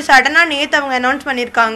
இப்போ சடனாக நேற்று அவங்க அனௌன்ஸ் பண்ணியிருக்காங்க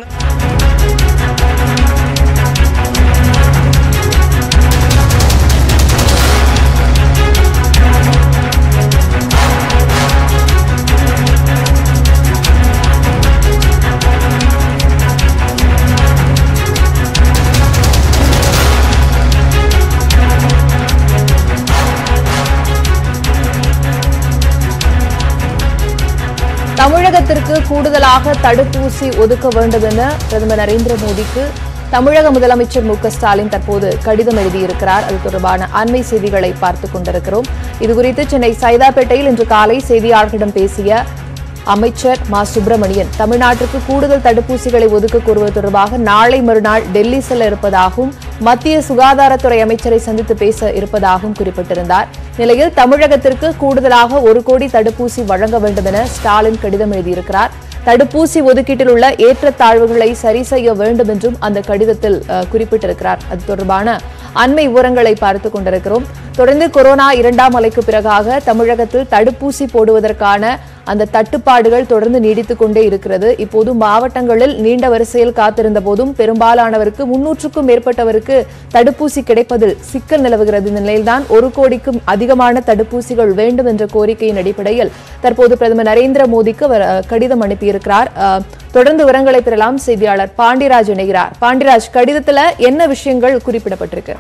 தமிழகத்திற்கு கூடுதலாக தடுப்பூசி ஒதுக்க வேண்டும் என பிரதமர் நரேந்திர மோடிக்கு தமிழக முதலமைச்சர் மு க ஸ்டாலின் தற்போது கடிதம் எழுதியிருக்கிறார் அது தொடர்பான அண்மை செய்திகளை பார்த்துக் கொண்டிருக்கிறோம் இதுகுறித்து சென்னை சைதாப்பேட்டையில் இன்று காலை செய்தியாளர்களிடம் பேசிய அமைச்சர் மா சுப்பிரமணியன் தமிழ்நாட்டிற்கு கூடுதல் தடுப்பூசிகளை ஒதுக்க கோருவது தொடர்பாக நாளை மறுநாள் டெல்லி செல்ல இருப்பதாகவும் மத்திய சுகாதாரத்துறை அமைச்சரை சந்தித்து பேச இருப்பதாகவும் குறிப்பிட்டிருந்தார் நிலையில் தமிழகத்திற்கு கூடுதலாக ஒரு கோடி தடுப்பூசி வழங்க வேண்டும் என ஸ்டாலின் கடிதம் எழுதியிருக்கிறார் தடுப்பூசி ஒதுக்கீட்டில் உள்ள ஏற்றத்தாழ்வுகளை சரி செய்ய வேண்டும் என்றும் அந்த கடிதத்தில் அஹ், குறிப்பிட்டிருக்கிறார் அது தொடர்பான அண்மை விவரங்களை பார்த்துக் கொண்டிருக்கிறோம் தொடர்ந்து கொரோனா இரண்டாம் அலைக்கு பிறகாக தமிழகத்தில் தடுப்பூசி போடுவதற்கான அந்த தட்டுப்பாடுகள் தொடர்ந்து நீடித்துக் கொண்டே இருக்கிறது இப்போது மாவட்டங்களில் நீண்ட வரிசையில் காத்திருந்த போதும் பெரும்பாலானவருக்கு முன்னூற்றுக்கும் மேற்பட்டவருக்கு தடுப்பூசி கிடைப்பதில் சிக்கல் நிலவுகிறது இந்த நிலையில்தான் ஒரு கோடிக்கும் அதிகமான தடுப்பூசிகள் வேண்டும் என்ற கோரிக்கையின் அடிப்படையில் தற்போது பிரதமர் நரேந்திர மோடிக்கு அவர் அஹ், கடிதம் அனுப்பியிருக்கிறார் அஹ், தொடர்ந்து விவரங்களை பெறலாம் செய்தியாளர் பாண்டிராஜ் இணைகிறார் பாண்டிராஜ் கடிதத்துல என்ன விஷயங்கள் குறிப்பிடப்பட்டிருக்கு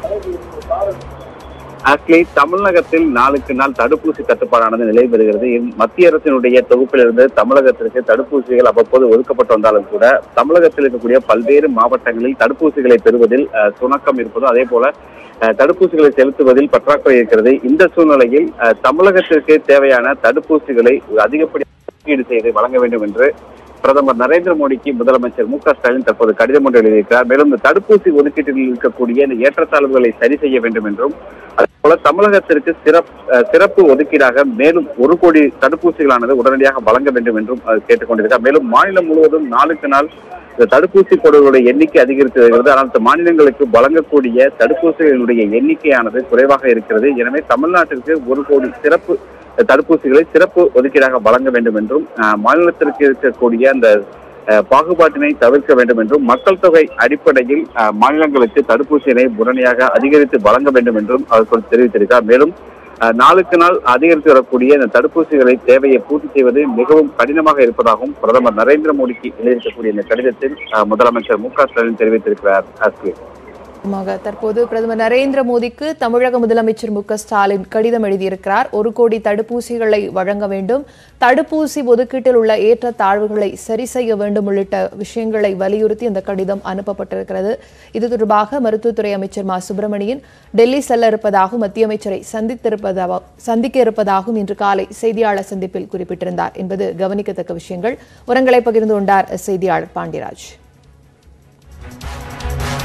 ஆக்சுவலி தமிழகத்தில் நாளுக்கு நாள் தடுப்பூசி தட்டுப்பாடானது நிலை பெறுகிறது இம் மத்திய அரசினுடைய தொகுப்பிலிருந்து தமிழகத்திற்கு தடுப்பூசிகள் அவ்வப்போது ஒதுக்கப்பட்டு வந்தாலும் கூட தமிழகத்தில் இருக்கக்கூடிய பல்வேறு மாவட்டங்களில் தடுப்பூசிகளை பெறுவதில் அஹ், சுணக்கம் இருப்பதும் அதே போல அஹ், தடுப்பூசிகளை செலுத்துவதில் பற்றாக்குறை இருக்கிறது இந்த சூழ்நிலையில் அஹ், தமிழகத்திற்கு தேவையான தடுப்பூசிகளை அதிகப்படியாக ஒதுக்கீடு செய்து வழங்க வேண்டும் என்று பிரதமர் நரேந்திர மோடிக்கு முதலமைச்சர் மு க ஸ்டாலின் தற்போது கடிதம் ஒன்று எழுதியிருக்கிறார் மேலும் இந்த தடுப்பூசி ஒதுக்கீட்டில் இருக்கக்கூடிய இந்த ஏற்றத்தாழ்வுகளை சரி செய்ய வேண்டும் என்றும் அதேபோல தமிழகத்திற்கு சிறப்பு அஹ், சிறப்பு ஒதுக்கீடாக மேலும் ஒரு கோடி தடுப்பூசிகளானது உடனடியாக வழங்க வேண்டும் என்றும் அவர் கேட்டுக்கொண்டிருக்கிறார் மேலும் மாநிலம் முழுவதும் நாளுக்கு நாள் இந்த தடுப்பூசி போடுவர்களுடைய எண்ணிக்கை அதிகரித்து வருகிறது ஆனால் இந்த மாநிலங்களுக்கு வழங்கக்கூடிய தடுப்பூசிகளுடைய எண்ணிக்கையானது குறைவாக இருக்கிறது எனவே தமிழ்நாட்டிற்கு ஒரு கோடி சிறப்பு தடுப்பூசிகளை சிறப்பு ஒதுக்கீடாக வழங்க வேண்டும் என்றும் அஹ், மாநிலத்திற்கு இருக்கக்கூடிய அந்த அஹ், பாகுபாட்டினை தவிர்க்க வேண்டும் என்றும் மக்கள் தொகை அடிப்படையில் அஹ், மாநிலங்களுக்கு தடுப்பூசியினை உடனடியாக அதிகரித்து வழங்க வேண்டும் என்றும் அவர் சொல் தெரிவித்திருக்கிறார் மேலும் அஹ், நாளுக்கு நாள் அதிகரித்து வரக்கூடிய இந்த தடுப்பூசிகளை தேவையை பூர்த்தி செய்வது மிகவும் கடினமாக இருப்பதாகவும் பிரதமர் நரேந்திர மோடிக்கு எழுதியிருக்கக்கூடிய இந்த கடிதத்தில் அஹ், முதலமைச்சர் மு க ஸ்டாலின் தெரிவித்திருக்கிறார் அஸ்லி ஆமாங்க தற்போது பிரதமர் நரேந்திர மோடிக்கு தமிழக முதலமைச்சர் மு க ஸ்டாலின் கடிதம் எழுதியிருக்கிறார் ஒரு கோடி தடுப்பூசிகளை வழங்க வேண்டும் தடுப்பூசி ஒதுக்கீட்டில் உள்ள ஏற்ற தாழ்வுகளை சரி செய்ய வேண்டும் உள்ளிட்ட விஷயங்களை வலியுறுத்தி இந்த கடிதம் அனுப்பப்பட்டிருக்கிறது இது தொடர்பாக மருத்துவத்துறை அமைச்சர் மா சுப்பிரமணியன் டெல்லி செல்ல இருப்பதாகவும் மத்திய அமைச்சரை சந்தித்திருப்பதாக சந்திக்க இருப்பதாகவும் இன்று காலை செய்தியாளர் சந்திப்பில் குறிப்பிட்டிருந்தார் என்பது கவனிக்கத்தக்க விஷயங்கள் உரங்களை பகிர்ந்து கொண்டார் செய்தியாளர் பாண்டியராஜ்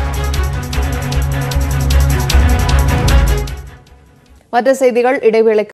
மற்ற செய்திகள் இடைவேளை